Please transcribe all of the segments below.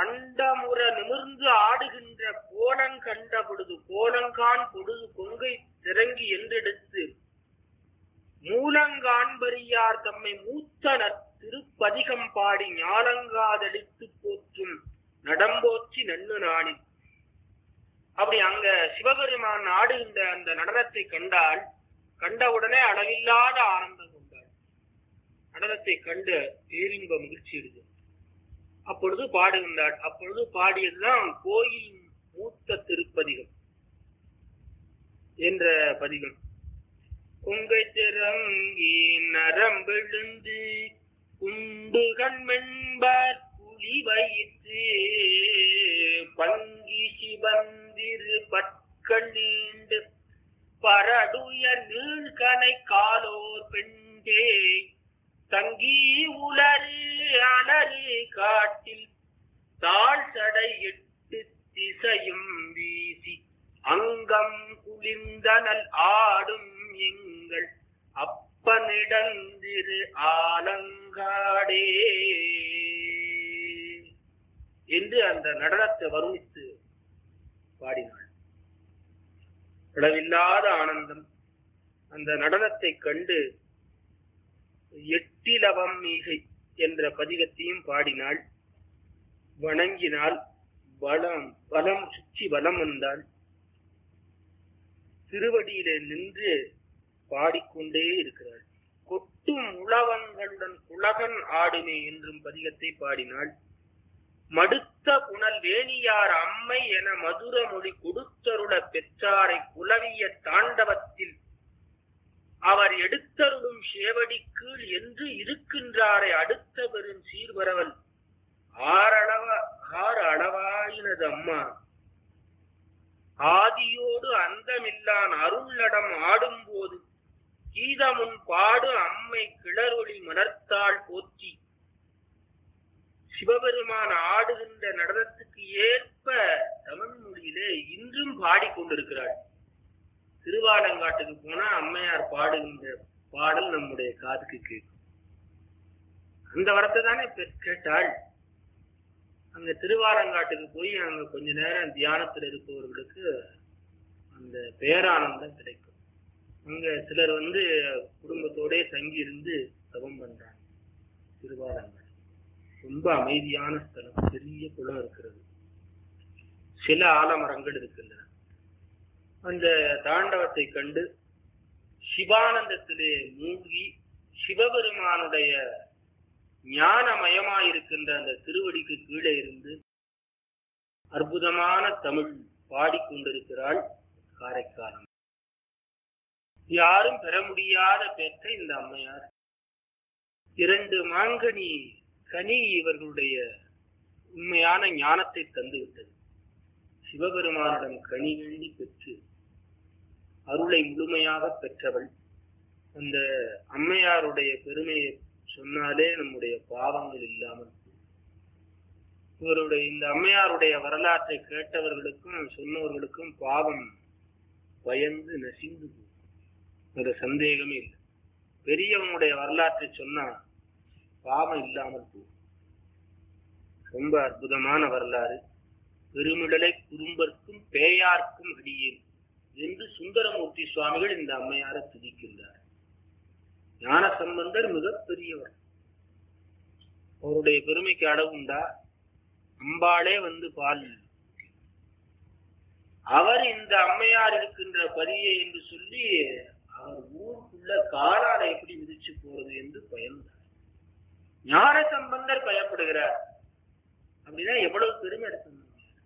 அண்டமுற நிமிர்ந்து ஆடுகின்ற கோலங்கண்ட பொழுது கோலங்கான் பொழுது கொங்கை திறங்கி என்றெடுத்து மூலங்காண்பரியார் தம்மை மூத்தனர் திருப்பதிகம் பாடி ஞானங்காதளித்து போற்றும் நடம்போற்றி நன்னு நாணி அப்படி அங்க சிவபெருமான் ஆடுகின்ற அந்த நடனத்தை கண்டால் கண்டவுடனே அளவில்லாத ஆனந்தம் கொண்டாள் நடனத்தை கண்டு பேரின்ப மகிழ்ச்சி எடுது அப்பொழுது பாடுகின்றாள் அப்பொழுது பாடியதுதான் கோயில் மூத்த திருப்பதிகம் என்ற பதிகம் கொங்கை திறங்கி நரம்பெழுந்து குண்டு கண்மென்பர் புலி வயிற்று பங்கி சிவந்திரு பற்கள் நீண்டு பரடுயர் நீழ்கனை காலோர் பெண்டே தங்கி உலரு அலறு காட்டில் தாழ் சடை எட்டு திசையும் வீசி அங்கம் குளிர்ந்தனல் ஆடும் எங்கள் அப்பனிடந்திரு ஆலங்காடே என்று அந்த நடனத்தை வருணித்து பாடினாள் அளவில்லாத ஆனந்தம் அந்த நடனத்தை கண்டு எட்டிலவம் மீகை என்ற பதிகத்தையும் பாடினாள் வணங்கினாள் பலம் பலம் சுற்றி வலம் வந்தாள் திருவடியிலே நின்று பாடிக்கொண்டே இருக்கிறாள் கொட்டும் உளவங்களுடன் உலகன் ஆடுமே என்றும் பதிகத்தை பாடினாள் மடுத்த புனல் வேணியார் அம்மை என மதுர மொழி கொடுத்தருள பெற்றாரை குலவிய தாண்டவத்தில் அவர் எடுத்தருளும் சேவடி கீழ் என்று இருக்கின்றாரை அடுத்த பெரும் சீர்வரவல் ஆறளவ ஆறு அளவாயினது அம்மா ஆதியோடு அந்தமில்லான் அருள்ளடம் ஆடும்போது கீதமுன் பாடு அம்மை கிளறொளி மலர்த்தாள் போற்றி சிவபெருமான் ஆடுகின்ற நடனத்துக்கு ஏற்ப தமிழ் மொழியிலே இன்றும் பாடிக்கொண்டிருக்கிறாள் திருவாலங்காட்டுக்கு போனா அம்மையார் பாடுகின்ற பாடல் நம்முடைய காதுக்கு கேட்கும் அந்த வரத்தை தானே கேட்டாள் அங்க திருவாலங்காட்டுக்கு போய் அங்க கொஞ்ச நேரம் தியானத்துல இருப்பவர்களுக்கு அந்த பேரானந்தம் கிடைக்கும் அங்க சிலர் வந்து குடும்பத்தோட தங்கி இருந்து தவம் பண்றாங்க திருவாலங்காடு ரொம்ப அமைதியான ஸ்தலம் பெரிய குளம் இருக்கிறது சில ஆலமரங்கள் இருக்கின்றன அந்த தாண்டவத்தை கண்டு சிவானந்தத்திலே மூழ்கி சிவபெருமானுடைய ஞானமயமாயிருக்கின்ற அந்த திருவடிக்கு கீழே இருந்து அற்புதமான தமிழ் பாடிக்கொண்டிருக்கிறாள் காரைக்காலம் யாரும் பெற முடியாத பெற்ற இந்த அம்மையார் இரண்டு மாங்கனி கனி இவர்களுடைய உண்மையான ஞானத்தை தந்துவிட்டது சிவபெருமானிடம் கனி வேண்டி பெற்று அருளை முழுமையாக பெற்றவள் அந்த அம்மையாருடைய பெருமையை சொன்னாலே நம்முடைய பாவங்கள் இல்லாமல் இவருடைய இந்த அம்மையாருடைய வரலாற்றை கேட்டவர்களுக்கும் சொன்னவர்களுக்கும் பாவம் பயந்து நசிந்து போகும் ஒரு சந்தேகமே இல்லை பெரியவனுடைய வரலாற்றை சொன்னா பாவம் இல்லாமல் போகும் ரொம்ப அற்புதமான வரலாறு பெருமிடலை குறும்பர்க்கும் பேயார்க்கும் அடியேன் என்று சுந்தரமூர்த்தி சுவாமிகள் இந்த அம்மையாரை துதிக்கின்றார் ஞான சம்பந்தர் மிகப்பெரியவர் அவருடைய பெருமைக்கு அளவு உண்டா அம்பாளே வந்து பால் அவர் இந்த அம்மையார் இருக்கின்ற பதியை என்று சொல்லி அவர் ஊருக்குள்ள காலால எப்படி மிதிச்சு போறது என்று பயந்தார் ஞான சம்பந்தர் பயப்படுகிறார் அப்படின்னா எவ்வளவு பெருமை எடுக்கணும்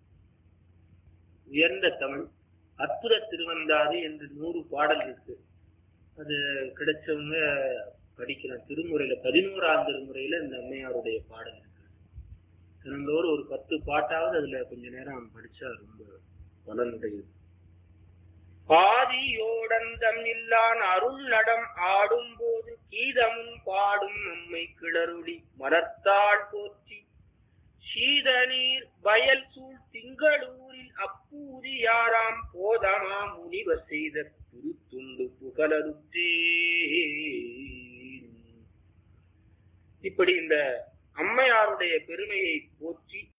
உயர்ந்த தமிழ் அற்புத திருவந்தாது என்று நூறு பாடல் இருக்கு அது கிடைச்சவங்க படிக்கலாம் திருமுறையில பதினோராம் திருமுறையில இந்த அம்மையாருடைய பாடல் இருக்கு தினந்தோறும் ஒரு பத்து பாட்டாவது அதுல கொஞ்ச நேரம் படிச்சா ரொம்ப பலனுடையது பாதியோடந்தம் இல்லான் அருள் நடம் ஆடும் போது கீதமும் பாடும் நம்மை கிளறுடி மரத்தாள் போற்றி சீத நீர் வயல் சூழ் திங்களூரில் அப்பூதி யாராம் போதமா முனிவர் செய்த திருத்துண்டு புகழருத்தே இப்படி இந்த அம்மையாருடைய பெருமையை போற்றி